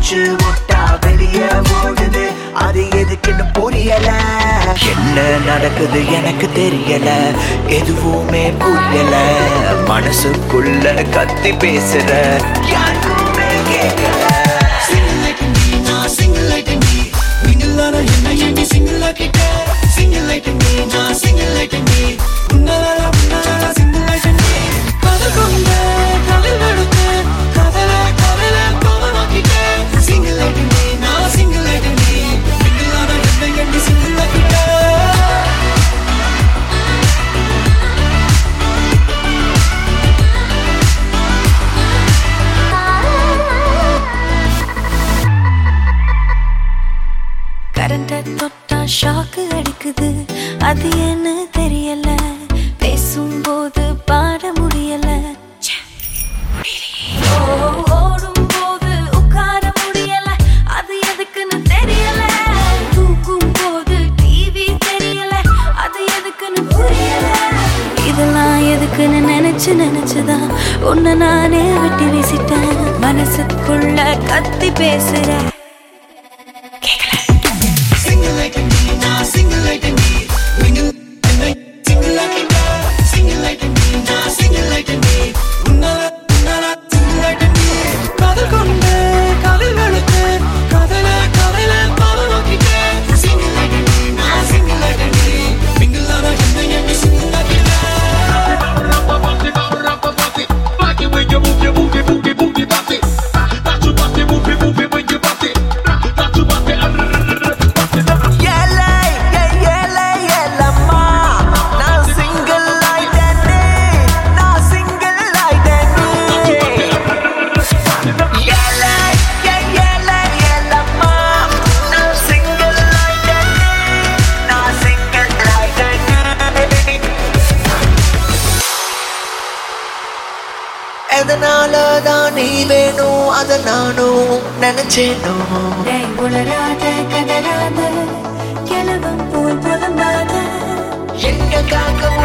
மூச்சு முட்டா வெளியே ஓடுது அது எதுக்குன்னு புரியல என்ன நடக்குது எனக்கு தெரியல எதுவுமே புரியல மனசுக்குள்ள கத்தி பேசுற யாருக்குமே கேட்கல Single like me, நான் single like me. Mingle ஆன என்னை எண்ணி single ஆக்கிட்ட. Single like me, நான் single like me. உன்னால, உன்னால single like me. காதல் கொண்ட, காதல் வெளுத்த, காதல, காதல கோபமாக்கிட்ட. Single like me, நான் single like me. Mingle ஆன என்னை எண்ணி single ஆக்கிட்ட. கரண்ட தொட்டா ஷாக்கு அடிக்குது அது என்ன தெரியல பேசும்போது பாட முடியல ச்சே, முடியலையே. ஓ, ஓடும்போது உட்கார முடியல அது எதுக்குன்னு தெரியல தூக்கும் போது டிவி தெரியல அது எதுக்குன்னு புரியல இதெல்லாம் எதுக்குன்னு நினைச்சு நினைச்சுதான் உன்னை நானே வெட்டி வீசிட்டேன் மனசுக்குள்ள கத்தி பேசுற Single like me, நான் single like me. Mingle என்னை single ஆக்கிட்ட. Single like me, நான் single like me. உன்னால, உன்னால single like me. காதல் கொண்ட, காதல் வெளுத்த, காதல, காதல பாவமாக்கிட்ட. Single like me, நான் single like me. Mingle ஆன என்னை எண்ணி single ஆக்கிட்ட. ஏலே, ஏ, ஏலே, ஏலம்மா. நான் single ஆயிட்டேனே. நான் single ஆயிட்டேனே. ஏலே, ஏ, ஏலே, ஏலம்மா. நான் single ஆயிட்டேனே. நான் single ஆயிட்டேனே. எதனாலதான் நீ வேணும் அத நானும் நினைச்சேனும் டேய் உளராத கதறாத கிழவன் போல் புலம்பாத எங்க காக்க